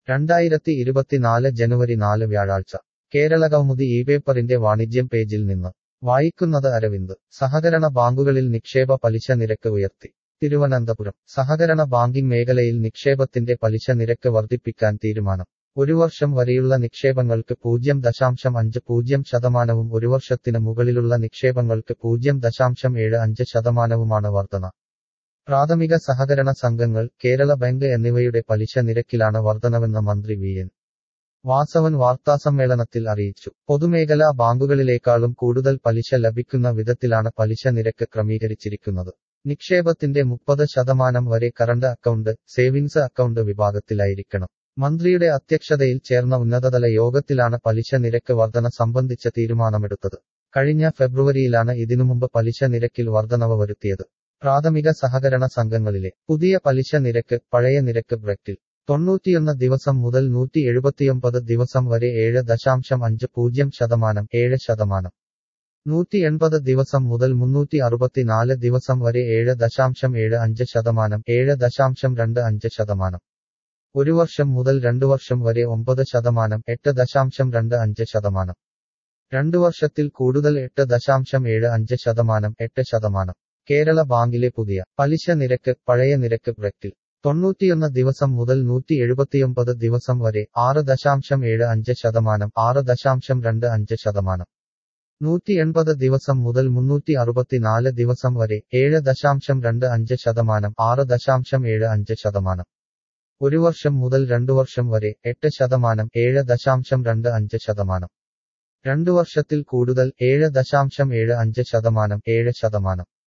രണ്ടായിരത്തി ഇരുപത്തിനാല് ജനുവരി നാല് വ്യാഴാഴ്ച കേരള കൗമുദി ഈ പേപ്പറിന്റെ വാണിജ്യം പേജിൽ നിന്ന് വായിക്കുന്നത് അരവിന്ദ് സഹകരണ ബാങ്കുകളിൽ നിക്ഷേപ പലിശ നിരക്ക് ഉയർത്തി തിരുവനന്തപുരം സഹകരണ ബാങ്കിംഗ് മേഖലയിൽ നിക്ഷേപത്തിന്റെ പലിശ നിരക്ക് വർദ്ധിപ്പിക്കാൻ തീരുമാനം ഒരു വർഷം വരെയുള്ള നിക്ഷേപങ്ങൾക്ക് പൂജ്യം ദശാംശം അഞ്ച് പൂജ്യം ശതമാനവും ഒരു വർഷത്തിന് മുകളിലുള്ള നിക്ഷേപങ്ങൾക്ക് പൂജ്യം ദശാംശം ഏഴ് അഞ്ച് ശതമാനവുമാണ് വർധന പ്രാഥമിക സഹകരണ സംഘങ്ങൾ കേരള ബാങ്ക് എന്നിവയുടെ പലിശ നിരക്കിലാണ് വർധനവെന്ന് മന്ത്രി വി എൻ വാസവൻ വാർത്താസമ്മേളനത്തിൽ അറിയിച്ചു പൊതുമേഖലാ ബാങ്കുകളിലേക്കാളും കൂടുതൽ പലിശ ലഭിക്കുന്ന വിധത്തിലാണ് പലിശ നിരക്ക് ക്രമീകരിച്ചിരിക്കുന്നത് നിക്ഷേപത്തിന്റെ മുപ്പത് ശതമാനം വരെ കറണ്ട് അക്കൗണ്ട് സേവിങ്സ് അക്കൗണ്ട് വിഭാഗത്തിലായിരിക്കണം മന്ത്രിയുടെ അധ്യക്ഷതയിൽ ചേർന്ന ഉന്നതതല യോഗത്തിലാണ് പലിശ നിരക്ക് വർധന സംബന്ധിച്ച തീരുമാനമെടുത്തത് കഴിഞ്ഞ ഫെബ്രുവരിയിലാണ് ഇതിനുമുമ്പ് പലിശ നിരക്കിൽ വർധനവ് വരുത്തിയത് പ്രാഥമിക സഹകരണ സംഘങ്ങളിലെ പുതിയ പലിശ നിരക്ക് പഴയ നിരക്ക് ബ്രെക്കിൽ തൊണ്ണൂറ്റിയൊന്ന് ദിവസം മുതൽ നൂറ്റി എഴുപത്തിയൊമ്പത് ദിവസം വരെ ഏഴ് ദശാംശം അഞ്ച് പൂജ്യം ശതമാനം ഏഴ് ശതമാനം നൂറ്റി എൺപത് ദിവസം മുതൽ മുന്നൂറ്റി അറുപത്തിനാല് ദിവസം വരെ ഏഴ് ദശാംശം ഏഴ് അഞ്ച് ശതമാനം ഏഴ് ദശാംശം രണ്ട് അഞ്ച് ശതമാനം ഒരു വർഷം മുതൽ രണ്ടു വർഷം വരെ ഒമ്പത് ശതമാനം എട്ട് ദശാംശം രണ്ട് അഞ്ച് ശതമാനം രണ്ടു വർഷത്തിൽ കൂടുതൽ എട്ട് ദശാംശം ഏഴ് അഞ്ച് ശതമാനം എട്ട് ശതമാനം കേരള ബാങ്കിലെ പുതിയ പലിശ നിരക്ക് പഴയ നിരക്ക് ബ്രെക്കിൽ തൊണ്ണൂറ്റിയൊന്ന് ദിവസം മുതൽ നൂറ്റി എഴുപത്തിയൊമ്പത് ദിവസം വരെ ആറ് ദശാംശം ഏഴ് അഞ്ച് ശതമാനം ആറ് ദശാംശം രണ്ട് അഞ്ച് ശതമാനം നൂറ്റി എൺപത് ദിവസം മുതൽ മുന്നൂറ്റി അറുപത്തിനാല് ദിവസം വരെ ഏഴ് ദശാംശം രണ്ട് അഞ്ച് ശതമാനം ആറ് ദശാംശം ഏഴ് അഞ്ച് ശതമാനം ഒരു വർഷം മുതൽ രണ്ടു വർഷം വരെ എട്ട് ശതമാനം ഏഴ് ദശാംശം രണ്ട് അഞ്ച് ശതമാനം രണ്ടു വർഷത്തിൽ കൂടുതൽ ഏഴ് ദശാംശം ഏഴ് അഞ്ച് ശതമാനം ഏഴ് ശതമാനം